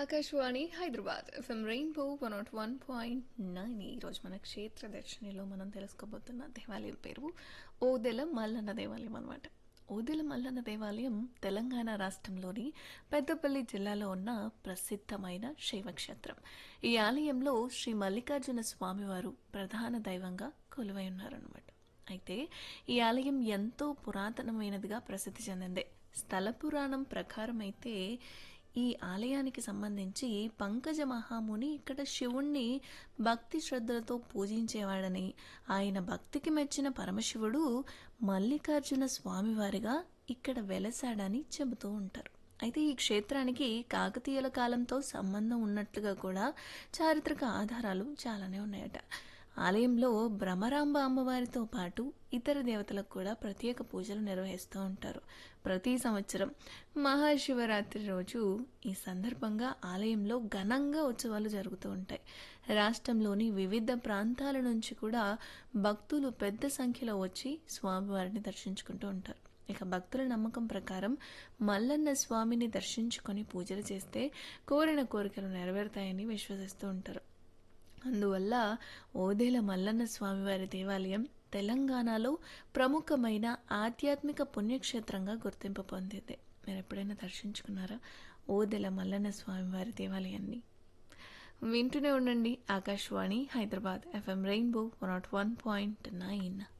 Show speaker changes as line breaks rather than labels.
Akashvani Hyderabad FM rainbow one naught one point nine ఈరోజు మన క్షేత్ర దర్శనిలో మనం తెలుసుకోబోతున్న దేవాలయం పేరు ఓదెల మల్లన్న దేవాలయం అనమాట ఓదెల మల్లన్న దేవాలయం తెలంగాణ రాష్ట్రంలోని పెద్దపల్లి జిల్లాలో ఉన్న ప్రసిద్ధమైన శైవక్షేత్రం ఈ ఆలయంలో శ్రీ మల్లికార్జున స్వామివారు ప్రధాన దైవంగా కొలువై ఉన్నారనమాట అయితే ఈ ఆలయం ఎంతో పురాతనమైనదిగా ప్రసిద్ధి చెందింది స్థల పురాణం ప్రకారం అయితే ఈ ఆలయానికి సంబంధించి పంకజ మహాముని ఇక్కడ శివుణ్ణి భక్తి శ్రద్ధలతో పూజించేవాడని ఆయన భక్తికి మెచ్చిన పరమశివుడు మల్లికార్జున స్వామివారిగా ఇక్కడ వెలసాడని చెబుతూ ఉంటారు అయితే ఈ క్షేత్రానికి కాకతీయుల కాలంతో సంబంధం ఉన్నట్లుగా కూడా చారిత్రక ఆధారాలు చాలానే ఉన్నాయట ఆలయంలో భ్రమరాంబ అమ్మవారితో పాటు ఇతర దేవతలకు కూడా ప్రత్యేక పూజలు నిర్వహిస్తూ ఉంటారు ప్రతి సంవత్సరం మహాశివరాత్రి రోజు ఈ సందర్భంగా ఆలయంలో ఘనంగా ఉత్సవాలు జరుగుతూ ఉంటాయి రాష్ట్రంలోని వివిధ ప్రాంతాల నుంచి కూడా భక్తులు పెద్ద సంఖ్యలో వచ్చి స్వామివారిని దర్శించుకుంటూ ఉంటారు ఇక భక్తుల నమ్మకం ప్రకారం మల్లన్న స్వామిని దర్శించుకొని పూజలు చేస్తే కోరిన కోరికలు నెరవేరుతాయని విశ్వసిస్తూ ఉంటారు అందువల్ల ఓదేల మల్లన్న స్వామివారి దేవాలయం తెలంగాణలో ప్రముఖమైన ఆధ్యాత్మిక పుణ్యక్షేత్రంగా గుర్తింపు పొందింది మీరు ఎప్పుడైనా దర్శించుకున్నారా ఓదెల మల్లన్న స్వామివారి దేవాలయాన్ని వింటూనే ఉండండి Akashvani Hyderabad FM rainbow one naught one point nine